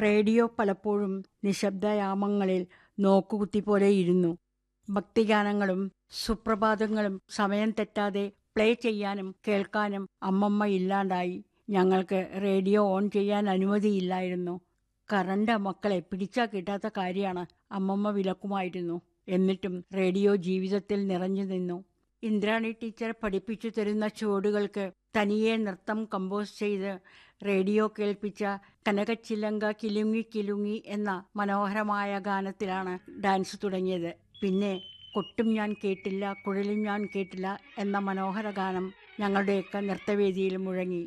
radio പലപ്പോഴും നിശബ്ദയാമങ്ങളിൽ നോക്കുകുത്തി പോലെ ഇരുന്നു ഭക്തിഗാനങ്ങളും സുപ്രഭാതങ്ങളും സമയം തെറ്റാതെ പ്ലേ ചെയ്യാനും കേൾക്കാനും അമ്മമ്മ ഇല്ലാണ്ടായി ഞങ്ങൾക്ക് റേഡിയോ ഓൺ ചെയ്യാൻ അനുമതിയില്ലായിരുന്നു കറണ്ട് മക്കളെ പിടിച്ചാൽ കിട്ടാത്ത കാര്യമാണ് അമ്മമ്മ വിലക്കുമായിരുന്നു എന്നിട്ടും റേഡിയോ ജീവിതത്തിൽ നിറഞ്ഞു നിന്നു ഇന്ദ്രാണി ടീച്ചർ പഠിപ്പിച്ചു തരുന്ന ചുവടുകൾക്ക് തനിയെ നൃത്തം കമ്പോസ് ചെയ്ത് റേഡിയോ കേൾപ്പിച്ച കനകച്ചിലങ്ക കിലുങ്ങി കിലുങ്ങി എന്ന മനോഹരമായ ഗാനത്തിലാണ് ഡാൻസ് തുടങ്ങിയത് പിന്നെ കൊട്ടും ഞാൻ കേട്ടില്ല കുഴലും ഞാൻ കേട്ടില്ല എന്ന മനോഹര ഗാനം ഞങ്ങളുടെയൊക്കെ നൃത്തവേദിയിൽ മുഴങ്ങി